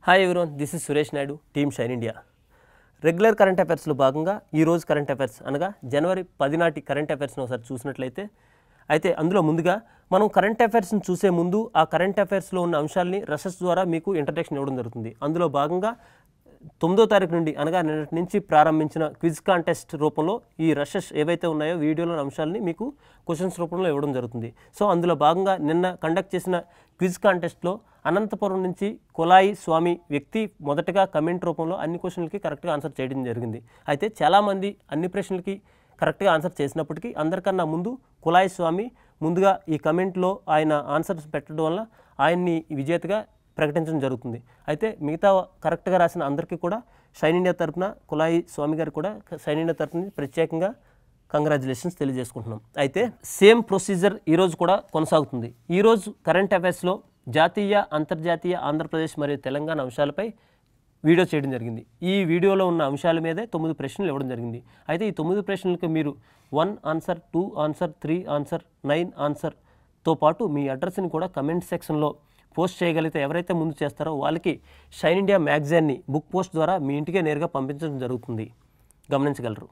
hi everyone this is Suresh Naidu team Shine India regular current అఫైర్స్లో భాగంగా ఈ రోజు కరెంట్ అఫైర్స్ అనగా జనవరి పది నాటి కరెంట్ అఫైర్స్ని ఒకసారి చూసినట్లయితే అయితే అందులో ముందుగా మనం కరెంట్ అఫైర్స్ని చూసే ముందు ఆ కరెంట్ అఫైర్స్లో ఉన్న అంశాలని రసెస్ ద్వారా మీకు ఇంట్రడక్షన్ ఇవ్వడం జరుగుతుంది అందులో భాగంగా తొమ్మిదో తారీఖు నుండి అనగా నిన్నటి నుంచి ప్రారంభించిన క్విజ్ కాంటెస్ట్ రూపంలో ఈ రషెస్ ఏవైతే ఉన్నాయో వీడియోలోని అంశాలని మీకు క్వశ్చన్స్ రూపంలో ఇవ్వడం జరుగుతుంది సో అందులో భాగంగా నిన్న కండక్ట్ చేసిన క్విజ్ కాంటెస్ట్లో అనంతపురం నుంచి కులాయి స్వామి వ్యక్తి మొదటగా కమెంట్ రూపంలో అన్ని క్వశ్చన్లకి కరెక్ట్గా ఆన్సర్ చేయడం జరిగింది అయితే చాలామంది అన్ని ప్రశ్నలకి కరెక్ట్గా ఆన్సర్ చేసినప్పటికీ అందరికన్నా ముందు కులాయి స్వామి ముందుగా ఈ కమెంట్లో ఆయన ఆన్సర్స్ పెట్టడం వల్ల ఆయన్ని విజేతగా ప్రకటించడం జరుగుతుంది అయితే మిగతా కరెక్ట్గా రాసిన అందరికీ కూడా షైన్ ఇండియా తరపున కులాయి స్వామి గారు కూడా షైన్ ఇండియా తరపున ప్రత్యేకంగా కంగ్రాచులేషన్స్ తెలియజేసుకుంటున్నాం అయితే సేమ్ ప్రొసీజర్ ఈరోజు కూడా కొనసాగుతుంది ఈరోజు కరెంట్ అఫైర్స్లో జాతీయ అంతర్జాతీయ ఆంధ్రప్రదేశ్ మరియు తెలంగాణ అంశాలపై వీడియో చేయడం జరిగింది ఈ వీడియోలో ఉన్న అంశాల మీదే తొమ్మిది ప్రశ్నలు ఇవ్వడం జరిగింది అయితే ఈ తొమ్మిది ప్రశ్నలకు మీరు one answer two answer three answer nine ఆన్సర్తో పాటు మీ అడ్రస్ని కూడా కమెంట్ సెక్షన్లో పోస్ట్ చేయగలిగితే ఎవరైతే ముందు చేస్తారో వాళ్ళకి షైన్ ఇండియా మ్యాగజైన్ని బుక్ పోస్ట్ ద్వారా మీ ఇంటికే నేరుగా పంపించడం జరుగుతుంది గమనించగలరు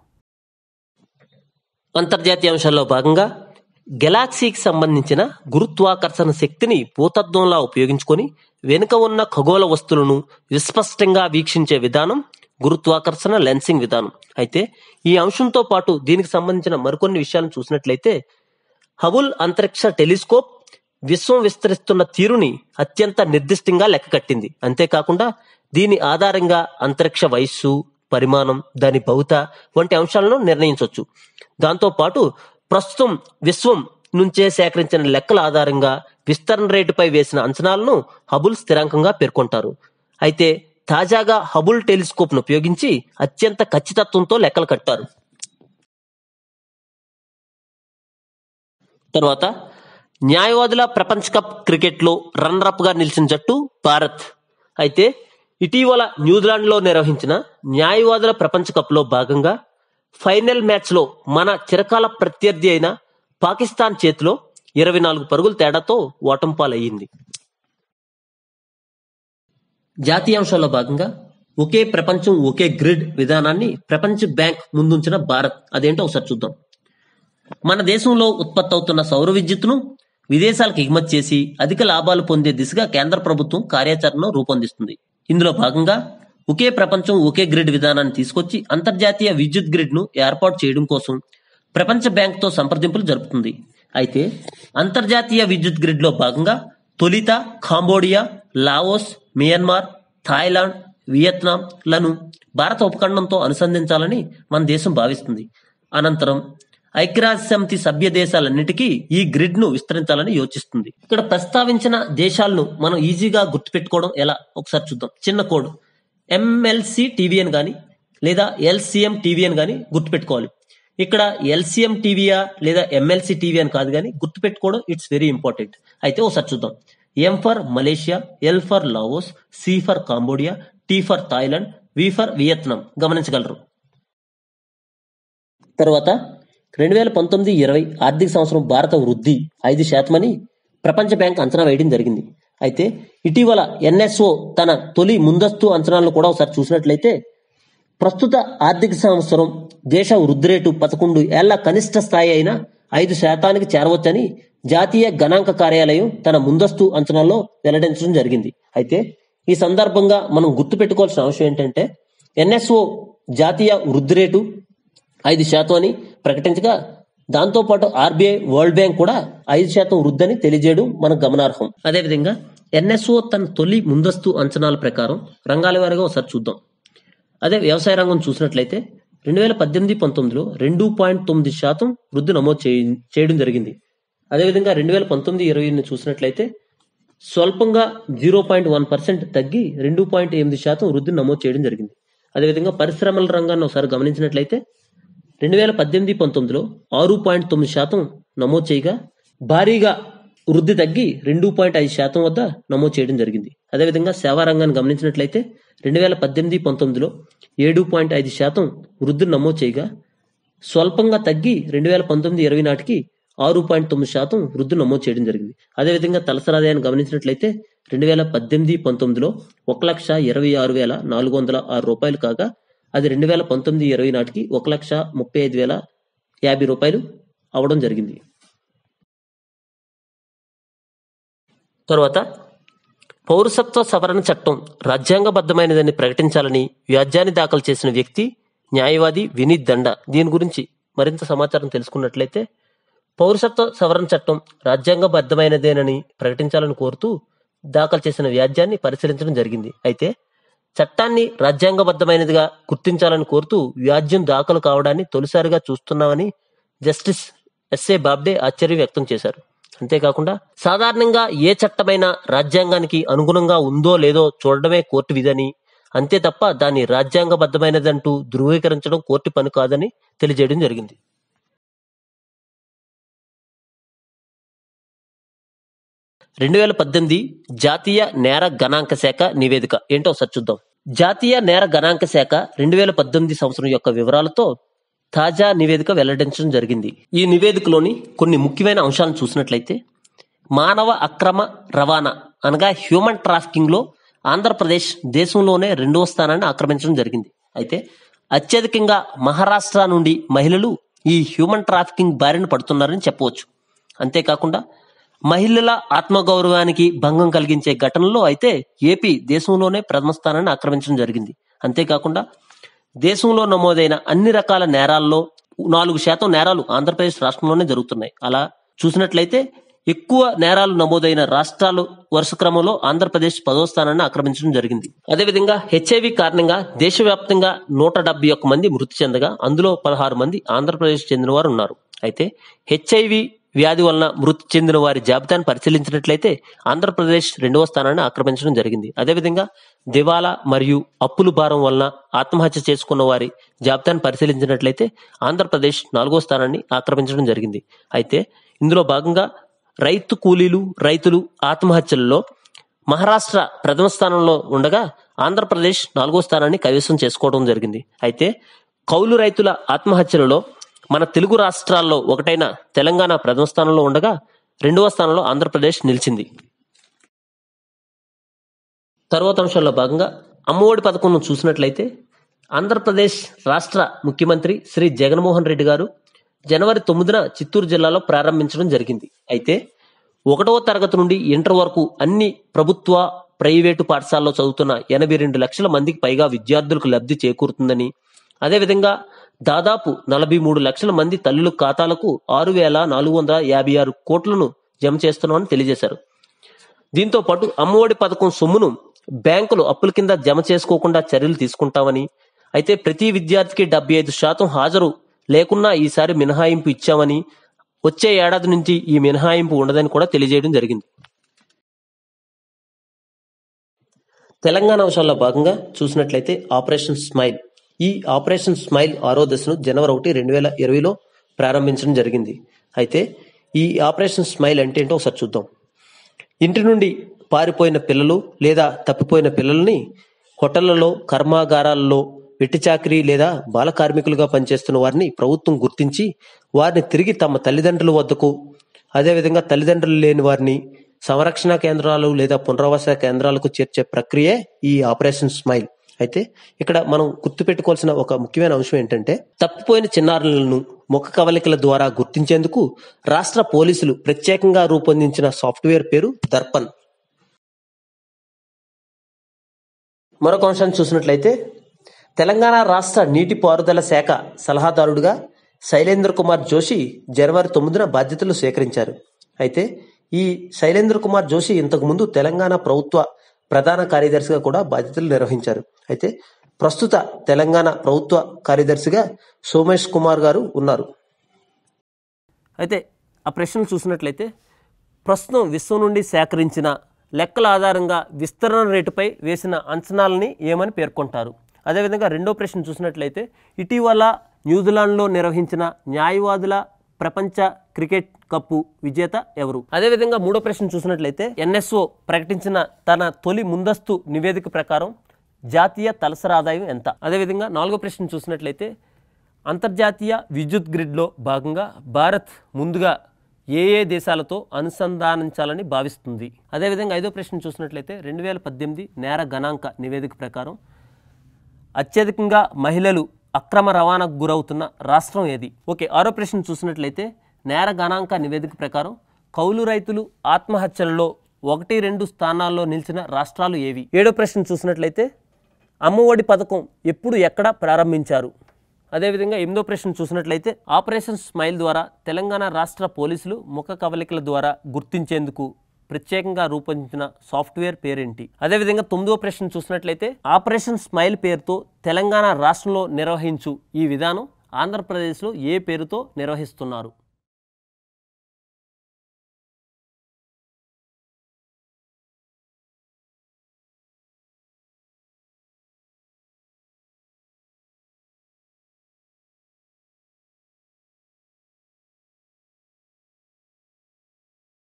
అంతర్జాతీయ అంశాల్లో భాగంగా గెలాక్సీకి సంబంధించిన గురుత్వాకర్షణ శక్తిని భూతత్వంలా ఉపయోగించుకొని వెనుక ఉన్న ఖగోళ వస్తువులను విస్పష్టంగా వీక్షించే విధానం గురుత్వాకర్షణ లెన్సింగ్ విధానం అయితే ఈ అంశంతో పాటు దీనికి సంబంధించిన మరికొన్ని విషయాలను చూసినట్లయితే హబుల్ అంతరిక్ష టెలిస్కోప్ విశ్వం విస్తరిస్తున్న తీరుని అత్యంత నిర్దిష్టంగా లెక్కకట్టింది అంతేకాకుండా దీని ఆధారంగా అంతరిక్ష వయస్సు పరిమాణం దాని భౌత వంటి అంశాలను నిర్ణయించవచ్చు దాంతోపాటు ప్రస్తుతం విశ్వం నుంచే సేకరించిన లెక్కల ఆధారంగా విస్తరణ రేటుపై వేసిన అంచనాలను హబుల్ స్థిరాంకంగా పేర్కొంటారు అయితే తాజాగా హబుల్ టెలిస్కోప్ను ఉపయోగించి అత్యంత ఖచ్చితత్వంతో లెక్కలు కట్టారు తర్వాత న్యాయవాదుల ప్రపంచ కప్ క్రికెట్లో రన్నరప్ గా నిలిచిన జట్టు భారత్ అయితే ఇటీవల న్యూజిలాండ్లో నిర్వహించిన న్యాయవాదుల ప్రపంచ కప్లో భాగంగా ఫైనల్ మ్యాచ్లో మన చిరకాల ప్రత్యర్థి అయిన పాకిస్తాన్ చేతిలో ఇరవై నాలుగు పరుగుల తేడాతో ఓటం పాలయ్యింది జాతీయ అంశాల్లో భాగంగా ఒకే ప్రపంచం ఒకే గ్రిడ్ విధానాన్ని ప్రపంచ బ్యాంక్ ముందుంచిన భారత్ అదేంటో ఒకసారి చూద్దాం మన దేశంలో ఉత్పత్తి అవుతున్న సౌర విద్యుత్తును విదేశాలకు ఎగుమతి చేసి అధిక లాభాలు పొందే దిశగా కేంద్ర ప్రభుత్వం కార్యాచరణను రూపొందిస్తుంది ఇందులో భాగంగా ఒకే ప్రపంచం ఒకే గ్రిడ్ విధానాన్ని తీసుకొచ్చి అంతర్జాతీయ విద్యుత్ గ్రిడ్ ను ఏర్పాటు చేయడం కోసం ప్రపంచ బ్యాంక్ తో సంప్రదింపులు జరుపుతుంది అయితే అంతర్జాతీయ విద్యుత్ గ్రిడ్ లో భాగంగా తొలిత Cambodia Laos Myanmar Thailand Vietnam లను భారత ఉపఖండంతో అనుసంధించాలని మన దేశం భావిస్తుంది అనంతరం ఐక్యరాజ్య సమితి సభ్య దేశాలన్నిటికీ ఈ గ్రిడ్ ను విస్తరించాలని యోచిస్తుంది ఇక్కడ ప్రస్తావించిన దేశాలను మనం ఈజీగా గుర్తుపెట్టుకోవడం ఎలా ఒకసారి చూద్దాం చిన్న కోడ్ ఎంఎల్సి టీవీఎన్ గాని లేదా ఎల్సిఎం టీవీఎన్ గాని గుర్తుపెట్టుకోవాలి ఇక్కడ ఎల్సిఎం టీవీయా లేదా ఎంఎల్సి టీవీ అని కాదు కానీ గుర్తుపెట్టుకోవడం ఇట్స్ వెరీ ఇంపార్టెంట్ అయితే ఒకసారి చూద్దాం M for Malaysia L for Laos C for Cambodia T for Thailand V for Vietnam గమనించగలరు తర్వాత రెండు వేల పంతొమ్మిది ఇరవై ఆర్థిక సంవత్సరం భారత వృద్ధి ఐదు శాతమని ప్రపంచ బ్యాంక్ అంచనా వేయడం జరిగింది అయితే ఇటీవల ఎన్ఎస్ఓ తన తొలి ముందస్తు అంచనాలను కూడా ఒకసారి చూసినట్లయితే ప్రస్తుత ఆర్థిక సంవత్సరం దేశ వృద్ధి రేటు పదకొండు ఏళ్ల కనిష్ట స్థాయి అయిన ఐదు శాతానికి చేరవచ్చని జాతీయ గణాంక కార్యాలయం తన ముందస్తు అంచనాల్లో వెల్లడించడం జరిగింది అయితే ఈ సందర్భంగా మనం గుర్తుపెట్టుకోవాల్సిన అంశం ఏంటంటే ఎన్ఎస్ఓ జాతీయ వృద్ధి రేటు ఐదు శాతం అని ప్రకటించగా దాంతోపాటు ఆర్బీఐ వరల్డ్ బ్యాంక్ కూడా ఐదు శాతం వృద్ధని తెలియజేయడం మనకు గమనార్హం అదేవిధంగా ఎన్ఎస్ఓ తన తొలి ముందస్తు అంచనాల ప్రకారం రంగాల వారీగా ఒకసారి చూద్దాం అదే వ్యవసాయ రంగం చూసినట్లయితే రెండు వేల పద్దెనిమిది పంతొమ్మిదిలో రెండు పాయింట్ తొమ్మిది శాతం వృద్ధి నమోదు చేయ- చేయడం జరిగింది అదేవిధంగా రెండు వేల పంతొమ్మిది ఇరవైని చూసినట్లయితే స్వల్పంగా జీరో పాయింట్ వన్ పర్సెంట్ తగ్గి రెండు పాయింట్ ఎనిమిది శాతం వృద్ధిని నమోదు చేయడం జరిగింది అదేవిధంగా పరిశ్రమల రంగాన్ని ఒకసారి గమనించినట్లయితే రెండు వేల పద్దెనిమిది పంతొమ్మిదిలో ఆరు పాయింట్ తొమ్మిది శాతం నమోదు చేయగా భారీగా వృద్ధి తగ్గి రెండు పాయింట్ ఐదు శాతం వద్ద నమోదు చేయడం జరిగింది అదేవిధంగా సేవా రంగాన్ని గమనించినట్లయితే రెండు వేల పద్దెనిమిది పంతొమ్మిదిలో ఏడు పాయింట్ ఐదు శాతం వృద్ధిని నమోదు చేయగా స్వల్పంగా తగ్గి రెండు వేల పంతొమ్మిది ఇరవై నాటికి ఆరు పాయింట్ తొమ్మిది శాతం వృద్ధి నమోదు చేయడం జరిగింది అదేవిధంగా తలసరి ఆదాయాన్ని గమనించినట్లయితే రెండు వేల పద్దెనిమిది పంతొమ్మిదిలో ఒక లక్ష ఇరవై ఆరు వేల నాలుగు వందల ఆరు రూపాయలు కాగా అది రెండు వేల పంతొమ్మిది ఇరవై నాటికి ఒక లక్ష ముప్పై ఐదు వేల యాభై రూపాయలు అవడం జరిగింది తర్వాత పౌరసత్వ సవరణ చట్టం రాజ్యాంగబద్ధమైనదని ప్రకటించాలని వ్యాజ్యాన్ని దాఖలు చేసిన వ్యక్తి న్యాయవాది వినీత్ దండ దీని గురించి మరింత సమాచారం తెలుసుకున్నట్లయితే పౌరసత్వ సవరణ చట్టం రాజ్యాంగబద్ధమైనదేనని ప్రకటించాలని కోరుతూ దాఖలు చేసిన వ్యాజ్యాన్ని పరిశీలించడం జరిగింది అయితే చట్టాన్ని రాజ్యాంగబద్ధమైనదిగా గుర్తించాలని కోరుతూ వ్యాజ్యం దాఖలు కావడాన్ని తొలిసారిగా చూస్తున్నామని జస్టిస్ ఎస్ఏ బాబ్డే ఆశ్చర్యం వ్యక్తం చేశారు అంతేకాకుండా సాధారణంగా ఏ చట్టమైనా రాజ్యాంగానికి అనుగుణంగా ఉందో లేదో చూడడమే కోర్టు విధని అంతే తప్ప దాన్ని రాజ్యాంగబద్ధమైనదంటూ ధృవీకరించడం కోర్టు పని కాదని తెలియజేయడం జరిగింది రెండు వేల పద్దెనిమిది జాతీయ నేర గణాంక శాఖ నివేదిక ఏంటో ఒకసారి చూద్దాం జాతీయ నేర గణాంక శాఖ రెండు వేల పద్దెనిమిది సంవత్సరం యొక్క వివరాలతో తాజా నివేదిక వెల్లడించడం జరిగింది ఈ నివేదికలోని కొన్ని ముఖ్యమైన అంశాలను చూసినట్లయితే మానవ అక్రమ రవాణా అనగా హ్యూమన్ ట్రాఫికింగ్ లో ఆంధ్రప్రదేశ్ దేశంలోనే రెండవ స్థానాన్ని ఆక్రమించడం జరిగింది అయితే అత్యధికంగా మహారాష్ట్ర నుండి మహిళలు ఈ హ్యూమన్ ట్రాఫికింగ్ బారిన పడుతున్నారని చెప్పవచ్చు అంతేకాకుండా మహిళల ఆత్మగౌరవానికి భంగం కలిగించే ఘటనలో అయితే ఏపీ దేశంలోనే ప్రథమ స్థానాన్ని ఆక్రమించడం జరిగింది అంతేకాకుండా దేశంలో నమోదైన అన్ని రకాల నేరాల్లో నాలుగు శాతం నేరాలు ఆంధ్రప్రదేశ్ రాష్ట్రంలోనే జరుగుతున్నాయి అలా చూసినట్లయితే ఎక్కువ నేరాలు నమోదైన రాష్ట్రాలు వరుస క్రమంలో ఆంధ్రప్రదేశ్ పదో స్థానాన్ని ఆక్రమించడం జరిగింది అదేవిధంగా హెచ్ఐవి కారణంగా దేశవ్యాప్తంగా నూట డెబ్బై ఒక్క మంది మృతి చెందగా అందులో పదహారు మంది ఆంధ్రప్రదేశ్ చెందిన వారు ఉన్నారు అయితే హెచ్ఐవి వ్యాధి వలన మృతి చెందిన వారి జాబితాను పరిశీలించినట్లయితే ఆంధ్రప్రదేశ్ రెండవ స్థానాన్ని ఆక్రమించడం జరిగింది అదేవిధంగా దివాలా మరియు అప్పుల భారం వలన ఆత్మహత్య చేసుకున్న వారి జాబితాను పరిశీలించినట్లయితే ఆంధ్రప్రదేశ్ నాలుగో స్థానాన్ని ఆక్రమించడం జరిగింది అయితే ఇందులో భాగంగా రైతు కూలీలు రైతులు ఆత్మహత్యలలో మహారాష్ట్ర ప్రథమ స్థానంలో ఉండగా ఆంధ్రప్రదేశ్ నాలుగో స్థానాన్ని కైవసం చేసుకోవడం జరిగింది అయితే కౌలు రైతుల ఆత్మహత్యలలో మన తెలుగు రాష్ట్రాల్లో ఒకటైన తెలంగాణ ప్రథమ స్థానంలో ఉండగా రెండవ స్థానంలో ఆంధ్రప్రదేశ్ నిలిచింది తర్వాత అంశాల్లో భాగంగా అమ్మఒడి పథకం చూసినట్లయితే ఆంధ్రప్రదేశ్ రాష్ట్ర ముఖ్యమంత్రి శ్రీ జగన్మోహన్ రెడ్డి గారు జనవరి తొమ్మిదిన చిత్తూరు జిల్లాలో ప్రారంభించడం జరిగింది అయితే ఒకటవ తరగతి నుండి ఇంటర్ వరకు అన్ని ప్రభుత్వ ప్రైవేటు పాఠశాలలో చదువుతున్న ఎనభై రెండు లక్షల మందికి పైగా విద్యార్థులకు లబ్ధి చేకూరుతుందని అదేవిధంగా దాదాపు నలభై మూడు లక్షల మంది తల్లుల ఖాతాలకు ఆరు వేల నాలుగు వందల యాభై ఆరు కోట్లను జమ చేస్తున్నామని తెలియజేశారు దీంతో పాటు అమ్మఒడి పథకం సొమ్మును బ్యాంకులు అప్పుల కింద జమ చేసుకోకుండా చర్యలు తీసుకుంటామని అయితే ప్రతి విద్యార్థికి డెబ్బై ఐదు శాతం హాజరు లేకున్నా ఈసారి మినహాయింపు ఇచ్చామని వచ్చే ఏడాది నుంచి ఈ మినహాయింపు ఉండదని కూడా తెలియజేయడం జరిగింది తెలంగాణ అంశాల్లో భాగంగా చూసినట్లయితే ఆపరేషన్ స్మైల్ ఈ ఆపరేషన్ స్మైల్ ఆరో దశను జనవరి ఒకటి రెండు వేల ఇరవైలో ప్రారంభించడం జరిగింది అయితే ఈ ఆపరేషన్ స్మైల్ అంటే ఏంటో ఒకసారి చూద్దాం ఇంటి నుండి పారిపోయిన పిల్లలు లేదా తప్పిపోయిన పిల్లల్ని హోటళ్లలో కర్మాగారాల్లో వెట్టి చాకరీ లేదా బాల కార్మికులుగా పనిచేస్తున్న వారిని ప్రభుత్వం గుర్తించి వారిని తిరిగి తమ తల్లిదండ్రుల వద్దకు అదేవిధంగా తల్లిదండ్రులు లేని వారిని సంరక్షణ కేంద్రాలు లేదా పునరావాస కేంద్రాలకు చేర్చే ప్రక్రియే ఈ ఆపరేషన్ స్మైల్ అయితే ఇక్కడ మనం గుర్తుపెట్టుకోవాల్సిన ఒక ముఖ్యమైన అంశం ఏంటంటే తప్పిపోయిన చిన్నారులను ముఖ కవలికల ద్వారా గుర్తించేందుకు రాష్ట్ర పోలీసులు ప్రత్యేకంగా రూపొందించిన సాఫ్ట్వేర్ పేరు దర్పణ్ మరొక అంశాన్ని చూసినట్లయితే తెలంగాణ రాష్ట్ర నీటిపారుదల శాఖ సలహాదారుడుగా శైలేంద్ర కుమార్ జోషి జనవరి తొమ్మిదిన బాధ్యతలు స్వీకరించారు అయితే ఈ శైలేంద్ర కుమార్ జోషి ఇంతకుముందు తెలంగాణ ప్రభుత్వ ప్రధాన కార్యదర్శిగా కూడా బాధ్యతలు నిర్వహించారు అయితే ప్రస్తుత తెలంగాణ ప్రభుత్వ కార్యదర్శిగా సోమేష్ కుమార్ గారు ఉన్నారు అయితే ఆ ప్రశ్నలు చూసినట్లయితే ప్రస్తుతం విశ్వం నుండి సేకరించిన లెక్కల ఆధారంగా విస్తరణ రేటుపై వేసిన అంచనాలని ఏమని పేర్కొంటారు అదేవిధంగా రెండో ప్రశ్న చూసినట్లయితే ఇటీవల న్యూజిలాండ్లో నిర్వహించిన న్యాయవాదుల ప్రపంచ క్రికెట్ కప్పు విజేత ఎవరు అదేవిధంగా మూడో ప్రశ్న చూసినట్లయితే ఎన్ఎస్ఓ ప్రకటించిన తన తొలి ముందస్తు నివేదిక ప్రకారం జాతీయ తలసరి ఆదాయం ఎంత అదేవిధంగా నాలుగో ప్రశ్న చూసినట్లయితే అంతర్జాతీయ విద్యుత్ గ్రిడ్లో భాగంగా భారత్ ముందుగా ఏ ఏ దేశాలతో అనుసంధానించాలని భావిస్తుంది అదేవిధంగా ఐదో ప్రశ్న చూసినట్లయితే రెండు వేల పద్దెనిమిది నేర గణాంక నివేదిక ప్రకారం అత్యధికంగా మహిళలు అక్రమ రవాణాకు గురవుతున్న రాష్ట్రం ఏది ఓకే ఆరో ప్రశ్న చూసినట్లయితే నేర గణాంక నివేదిక ప్రకారం కౌలు రైతులు ఆత్మహత్యలలో ఒకటి రెండు స్థానాల్లో నిలిచిన రాష్ట్రాలు ఏవి ఏడో ప్రశ్న చూసినట్లయితే అమ్మఒడి పథకం ఎప్పుడు ఎక్కడ ప్రారంభించారు అదేవిధంగా ఎనిమిదో ప్రశ్న చూసినట్లయితే ఆపరేషన్ స్మైల్ ద్వారా తెలంగాణ రాష్ట్ర పోలీసులు ముఖ కవలికల ద్వారా గుర్తించేందుకు ప్రత్యేకంగా రూపొందించిన సాఫ్ట్వేర్ పేరేంటి అదేవిధంగా తొమ్మిదో ప్రశ్న చూసినట్లయితే ఆపరేషన్ స్మైల్ పేరుతో తెలంగాణ రాష్ట్రంలో నిర్వహించు ఈ విధానం ఆంధ్రప్రదేశ్లో ఏ పేరుతో నిర్వహిస్తున్నారు